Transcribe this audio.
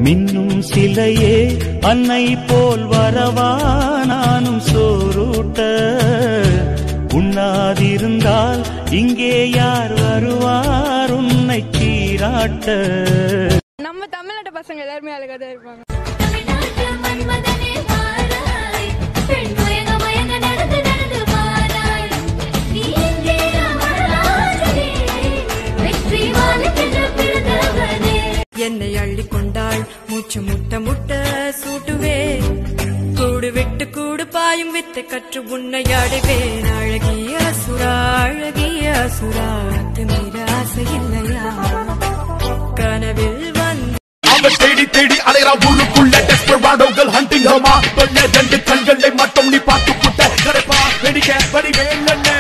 மின்னும் சிலையே அன்னை போல் வரவா நானும் சோறூட்ட உண்ணாதிருந்தால் இங்கே யார் வருவார் உன்னை சீராட்ட நம்ம தமிழ்நாட்டு பசங்க எல்லாருமே அழகா தான் இருப்பாங்க தமிழ்நாட்டு மன்மதனே வாராய் பெண் மயங்க மயங்க நடந்து நடந்து வாராய் நீ எங்கே அமராதே வெற்றி வானுக்கென்று பிறந்தவனே என்னை அள்ளி கொண்டாள் மூச்சு முட்ட முட்ட சூட்டுவே கூடு விட்டு கூடு பாயும் வித்தை கற்று உன்னை அடைவேன் அழகிய சுறா அழகிய சுறா மீற ஆசை இல்லையா கனவில் வந்து அவன் தேடி தேடி அலைறா ஊருக்குள்ள டெஸ்பராடோகள் ஹண்டிங் ஹமா வெள்ள ரெண்டு கண்களை மட்டும் நீ பார்த்து புட்ட கரைப்பா வெடிக்க வடிவேல் என்ன